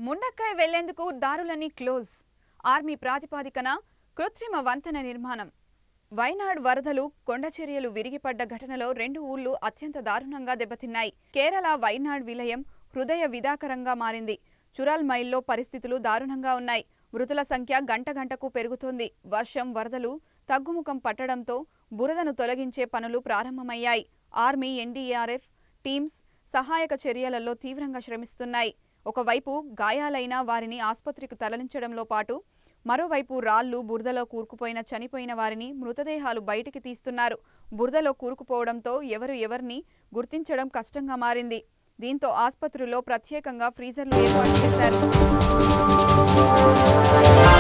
ముండక్కాయ వెళ్లేందుకు దారులన్నీ close army ప్రాతిపాదికన కృత్రిమ వంతెన నిర్మాణం వైనాడ్ వరదలు కొండచర్యలు విరిగిపడ్డ ఘటనలో రెండు ఊళ్లు అత్యంత దారుణంగా దెబ్బతిన్నాయి కేరళ వైనాడ్ విలయం హృదయ విదాకరంగా మారింది చురాల్ మైల్లో పరిస్థితులు దారుణంగా ఉన్నాయి మృతుల సంఖ్య గంట గంటకు పెరుగుతోంది వర్షం వరదలు తగ్గుముఖం పట్టడంతో బురదను తొలగించే పనులు ప్రారంభమయ్యాయి ఆర్మీ ఎన్డీఆర్ఎఫ్ టీమ్స్ సహాయక చర్యలలో తీవ్రంగా శ్రమిస్తున్నాయి ఒకవైపు గాయాలైన వారిని ఆసుపత్రికి తరలించడంలో పాటు మరోవైపు రాళ్లు బురదలో కూరుకుపోయిన చనిపోయిన వారిని మృతదేహాలు బయటికి తీస్తున్నారు బురదలో కూరుకుపోవడంతో ఎవరు ఎవరిని గుర్తించడం కష్టంగా మారింది దీంతో ఆసుపత్రుల్లో ప్రత్యేకంగా ఫ్రీజర్లు ఏర్పాటు చేశారు